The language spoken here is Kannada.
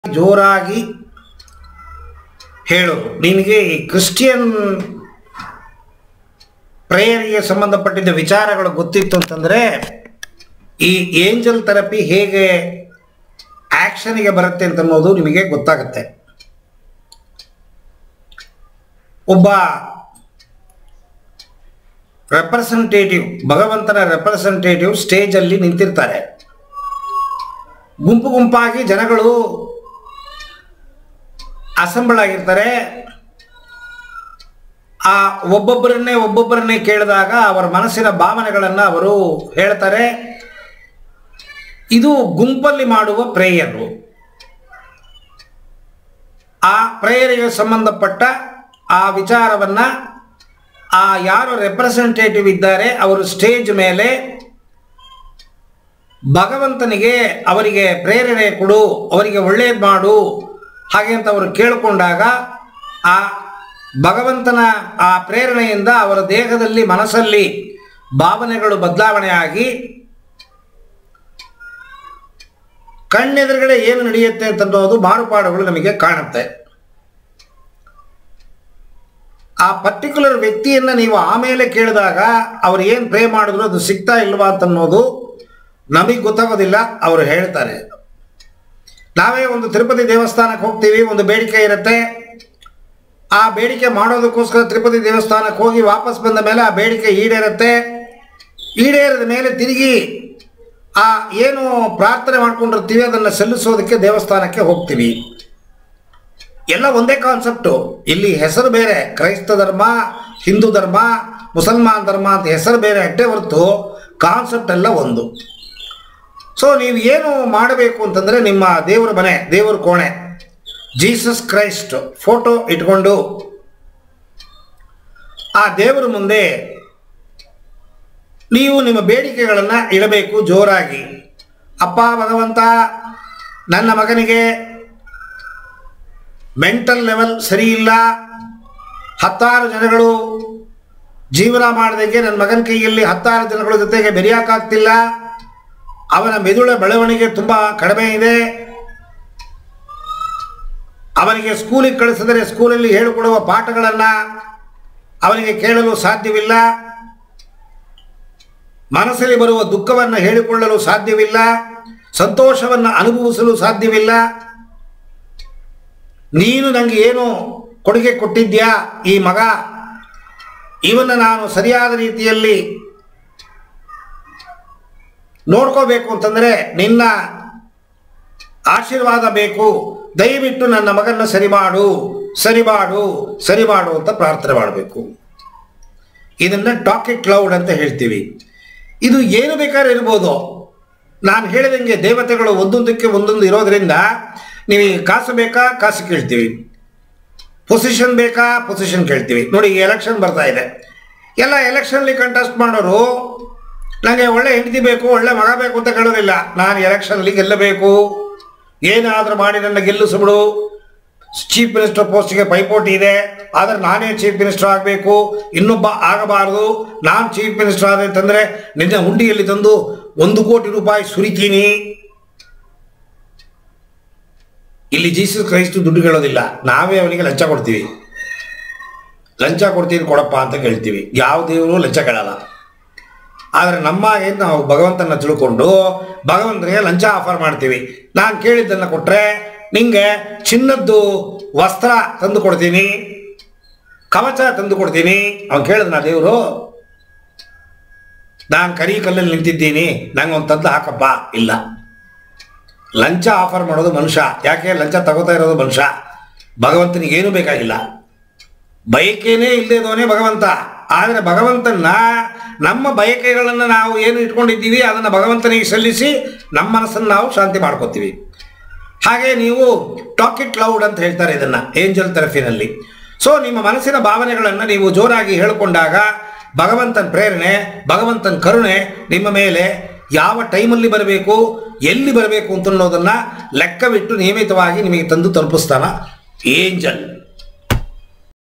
ಜೋರಾಗಿ ಹೇಳೋದು ನಿನಗೆ ಈ ಕ್ರಿಶ್ಚಿಯನ್ ಪ್ರೇಯರಿಗೆ ಸಂಬಂಧಪಟ್ಟಿದ್ದ ವಿಚಾರಗಳು ಗೊತ್ತಿತ್ತು ಅಂತಂದರೆ ಈ ಏಂಜಲ್ ಥೆರಪಿ ಹೇಗೆ ಆ್ಯಕ್ಷನಿಗೆ ಬರುತ್ತೆ ಅಂತ ಅನ್ನೋದು ನಿಮಗೆ ಗೊತ್ತಾಗುತ್ತೆ ಒಬ್ಬ ರೆಪ್ರೆಸೆಂಟೇಟಿವ್ ಭಗವಂತನ ರೆಪ್ರೆಸೆಂಟೇಟಿವ್ ಸ್ಟೇಜಲ್ಲಿ ನಿಂತಿರ್ತಾರೆ ಗುಂಪು ಗುಂಪಾಗಿ ಜನಗಳು ಅಸೆಂಬಲ್ ಆಗಿರ್ತಾರೆ ಆ ಒಬ್ಬೊಬ್ಬರನ್ನೇ ಒಬ್ಬೊಬ್ಬರನ್ನೇ ಕೇಳಿದಾಗ ಅವರ ಮನಸ್ಸಿನ ಭಾವನೆಗಳನ್ನು ಅವರು ಹೇಳ್ತಾರೆ ಇದು ಗುಂಪಲ್ಲಿ ಮಾಡುವ ಪ್ರೇಯರು ಆ ಪ್ರೇಯರಿಗೆ ಸಂಬಂಧಪಟ್ಟ ಆ ವಿಚಾರವನ್ನು ಆ ಯಾರು ರೆಪ್ರೆಸೆಂಟೇಟಿವ್ ಇದ್ದಾರೆ ಅವರು ಸ್ಟೇಜ್ ಮೇಲೆ ಭಗವಂತನಿಗೆ ಅವರಿಗೆ ಪ್ರೇರಣೆ ಕೊಡು ಅವರಿಗೆ ಒಳ್ಳೇದು ಮಾಡು ಹಾಗೆ ಅಂತ ಅವರು ಕೇಳಿಕೊಂಡಾಗ ಆ ಭಗವಂತನ ಆ ಪ್ರೇರಣೆಯಿಂದ ಅವರ ದೇಹದಲ್ಲಿ ಮನಸ್ಸಲ್ಲಿ ಭಾವನೆಗಳು ಬದಲಾವಣೆ ಆಗಿ ಕಣ್ಣೆದುರುಗಡೆ ಏನು ನಡೆಯುತ್ತೆ ಅಂತನ್ನೋದು ಮಾರುಪಾಡುಗಳು ನಮಗೆ ಕಾಣುತ್ತೆ ಆ ಪರ್ಟಿಕ್ಯುಲರ್ ವ್ಯಕ್ತಿಯನ್ನು ನೀವು ಆಮೇಲೆ ಕೇಳಿದಾಗ ಅವ್ರು ಏನು ಪ್ರೇ ಮಾಡಿದ್ರು ಅದು ಸಿಗ್ತಾ ಇಲ್ವಾ ಅಂತನ್ನೋದು ನಮಗೆ ಗೊತ್ತಾಗೋದಿಲ್ಲ ಅವರು ಹೇಳ್ತಾರೆ ನಾವೇ ಒಂದು ತಿರುಪತಿ ದೇವಸ್ಥಾನಕ್ಕೆ ಹೋಗ್ತೀವಿ ಒಂದು ಬೇಡಿಕೆ ಇರುತ್ತೆ ಆ ಬೇಡಿಕೆ ಮಾಡೋದಕ್ಕೋಸ್ಕರ ತಿರುಪತಿ ದೇವಸ್ಥಾನಕ್ಕೆ ಹೋಗಿ ವಾಪಸ್ ಬಂದ ಮೇಲೆ ಆ ಬೇಡಿಕೆ ಈಡೇರುತ್ತೆ ಈಡೇರಿದ ಮೇಲೆ ತಿರುಗಿ ಆ ಏನು ಪ್ರಾರ್ಥನೆ ಮಾಡ್ಕೊಂಡಿರ್ತೀವಿ ಅದನ್ನು ಸಲ್ಲಿಸೋದಕ್ಕೆ ದೇವಸ್ಥಾನಕ್ಕೆ ಹೋಗ್ತೀವಿ ಎಲ್ಲ ಒಂದೇ ಕಾನ್ಸೆಪ್ಟು ಇಲ್ಲಿ ಹೆಸರು ಬೇರೆ ಕ್ರೈಸ್ತ ಧರ್ಮ ಹಿಂದೂ ಧರ್ಮ ಮುಸಲ್ಮಾನ್ ಧರ್ಮ ಅಂತ ಹೆಸರು ಬೇರೆ ಅಟ್ಟೆ ಹೊರತು ಕಾನ್ಸೆಪ್ಟ್ ಎಲ್ಲ ಒಂದು ಸೊ ನೀವು ಏನು ಮಾಡಬೇಕು ಅಂತಂದರೆ ನಿಮ್ಮ ದೇವರ ಮನೆ ದೇವರ ಕೋಣೆ ಜೀಸಸ್ ಕ್ರೈಸ್ಟ್ ಫೋಟೋ ಇಟ್ಕೊಂಡು ಆ ದೇವರ ಮುಂದೆ ನೀವು ನಿಮ್ಮ ಬೇಡಿಕೆಗಳನ್ನು ಇಡಬೇಕು ಜೋರಾಗಿ ಅಪ್ಪ ಭಗವಂತ ನನ್ನ ಮಗನಿಗೆ ಮೆಂಟಲ್ ಲೆವೆಲ್ ಸರಿ ಇಲ್ಲ ಹತ್ತಾರು ಜನಗಳು ಜೀವನ ಮಾಡಿದಂಗೆ ನನ್ನ ಮಗನ ಕೈಯಲ್ಲಿ ಹತ್ತಾರು ಜನಗಳ ಜೊತೆಗೆ ಬೆರೆಯೋಕ್ಕಾಗ್ತಿಲ್ಲ ಅವನ ಮೆದುಳ ಬೆಳವಣಿಗೆ ತುಂಬ ಕಡಿಮೆ ಇದೆ ಅವನಿಗೆ ಸ್ಕೂಲಿಗೆ ಕಳಿಸಿದರೆ ಸ್ಕೂಲಲ್ಲಿ ಹೇಳಿಕೊಡುವ ಪಾಠಗಳನ್ನು ಅವನಿಗೆ ಕೇಳಲು ಸಾಧ್ಯವಿಲ್ಲ ಮನಸ್ಸಲ್ಲಿ ಬರುವ ದುಃಖವನ್ನು ಹೇಳಿಕೊಳ್ಳಲು ಸಾಧ್ಯವಿಲ್ಲ ಸಂತೋಷವನ್ನು ಅನುಭವಿಸಲು ಸಾಧ್ಯವಿಲ್ಲ ನೀನು ನನಗೆ ಏನು ಕೊಡುಗೆ ಕೊಟ್ಟಿದ್ಯಾ ಈ ಮಗ ಇವನ್ನು ನಾನು ಸರಿಯಾದ ರೀತಿಯಲ್ಲಿ ನೋಡ್ಕೋಬೇಕು ಅಂತಂದರೆ ನಿನ್ನ ಆಶೀರ್ವಾದ ಬೇಕು ದಯವಿಟ್ಟು ನನ್ನ ಮಗನ ಸರಿ ಮಾಡು ಸರಿ ಮಾಡು ಸರಿ ಮಾಡು ಅಂತ ಪ್ರಾರ್ಥನೆ ಮಾಡಬೇಕು ಇದನ್ನು ಟಾಕಿಟ್ ಕ್ಲೌಡ್ ಅಂತ ಹೇಳ್ತೀವಿ ಇದು ಏನು ಬೇಕಾದ್ರೆ ಇರ್ಬೋದು ನಾನು ಹೇಳಿದಂಗೆ ದೇವತೆಗಳು ಒಂದೊಂದಕ್ಕೆ ಒಂದೊಂದು ಇರೋದ್ರಿಂದ ನೀವು ಕಾಸು ಬೇಕಾ ಕಾಸು ಕೇಳ್ತೀವಿ ಪೊಸಿಷನ್ ಬೇಕಾ ಪೊಸಿಷನ್ ಕೇಳ್ತೀವಿ ನೋಡಿ ಈ ಎಲೆಕ್ಷನ್ ಬರ್ತಾ ಇದೆ ಎಲ್ಲ ಎಲೆಕ್ಷನ್ಲಿ ಕಂಟೆಸ್ಟ್ ಮಾಡೋರು ನನಗೆ ಒಳ್ಳೆ ಹೆಂಡತಿ ಬೇಕು ಒಳ್ಳೆ ಮಗ ಬೇಕು ಅಂತ ಕೇಳೋದಿಲ್ಲ ನಾನು ಎಲೆಕ್ಷನ್ಲಿ ಗೆಲ್ಲಬೇಕು ಏನಾದರೂ ಮಾಡಿ ನನ್ನ ಗೆಲ್ಲಿಸ್ಬಿಡು ಚೀಫ್ ಮಿನಿಸ್ಟರ್ ಪೋಸ್ಟ್ಗೆ ಪೈಪೋಟಿ ಇದೆ ಆದರೆ ನಾನೇ ಚೀಫ್ ಮಿನಿಸ್ಟರ್ ಆಗಬೇಕು ಇನ್ನೊಬ್ಬ ಆಗಬಾರದು ನಾನು ಚೀಫ್ ಮಿನಿಸ್ಟರ್ ಆದೆ ಅಂತಂದರೆ ನಿನ್ನೆ ಹುಂಡಿಯಲ್ಲಿ ತಂದು ಒಂದು ಕೋಟಿ ರೂಪಾಯಿ ಸುರಿತೀನಿ ಇಲ್ಲಿ ಜೀಸಸ್ ಕ್ರೈಸ್ತು ದುಡ್ಡು ಕೇಳೋದಿಲ್ಲ ನಾವೇ ಅವನಿಗೆ ಲಂಚ ಕೊಡ್ತೀವಿ ಲಂಚ ಕೊಡ್ತೀನಿ ಕೊಡಪ್ಪ ಅಂತ ಕೇಳ್ತೀವಿ ಯಾವ ದೇವರು ಲಂಚ ಕೇಳಲ್ಲ ಆದರೆ ನಮ್ಮ ಏನು ನಾವು ಭಗವಂತನ ತಿಳ್ಕೊಂಡು ಭಗವಂತನಿಗೆ ಲಂಚ ಆಫರ್ ಮಾಡ್ತೀವಿ ನಾನು ಕೇಳಿದ್ದನ್ನು ಕೊಟ್ಟರೆ ನಿಂಗೆ ಚಿನ್ನದ್ದು ವಸ್ತ್ರ ತಂದು ಕೊಡ್ತೀನಿ ಕವಚ ತಂದು ಕೊಡ್ತೀನಿ ಅವ್ನು ಕೇಳಿದ್ನ ದೇವರು ನಾನು ಕರಿ ಕಲ್ಲಲ್ಲಿ ನಿಂತಿದ್ದೀನಿ ನಂಗೆ ಒಂದು ತಂದು ಹಾಕಪ್ಪ ಇಲ್ಲ ಲಂಚ ಆಫರ್ ಮಾಡೋದು ಮನುಷ್ಯ ಯಾಕೆ ಲಂಚ ತಗೋತಾ ಇರೋದು ಮನುಷ್ಯ ಭಗವಂತನಿಗೆ ಏನೂ ಬೇಕಾಗಿಲ್ಲ ಬಯಕೆನೇ ಇಲ್ಲದೇದವನೇ ಭಗವಂತ ಆದರೆ ಭಗವಂತನ ನಮ್ಮ ಬಯಕೆಗಳನ್ನು ನಾವು ಏನು ಇಟ್ಕೊಂಡಿದ್ದೀವಿ ಅದನ್ನು ಭಗವಂತನಿಗೆ ಸಲ್ಲಿಸಿ ನಮ್ಮ ಮನಸ್ಸನ್ನು ನಾವು ಶಾಂತಿ ಮಾಡ್ಕೋತೀವಿ ಹಾಗೆ ನೀವು ಟಾಕಿಟ್ ಲೌಡ್ ಅಂತ ಹೇಳ್ತಾರೆ ಇದನ್ನು ಏಂಜಲ್ ಥೆರಪಿನಲ್ಲಿ ಸೊ ನಿಮ್ಮ ಮನಸ್ಸಿನ ಭಾವನೆಗಳನ್ನು ನೀವು ಜೋರಾಗಿ ಹೇಳಿಕೊಂಡಾಗ ಭಗವಂತನ ಪ್ರೇರಣೆ ಭಗವಂತನ ಕರುಣೆ ನಿಮ್ಮ ಮೇಲೆ ಯಾವ ಟೈಮಲ್ಲಿ ಬರಬೇಕು ಎಲ್ಲಿ ಬರಬೇಕು ಅಂತ ಅನ್ನೋದನ್ನು ಲೆಕ್ಕವಿಟ್ಟು ನಿಯಮಿತವಾಗಿ ನಿಮಗೆ ತಂದು ತಲುಪಿಸ್ತಾನ ಏಂಜಲ್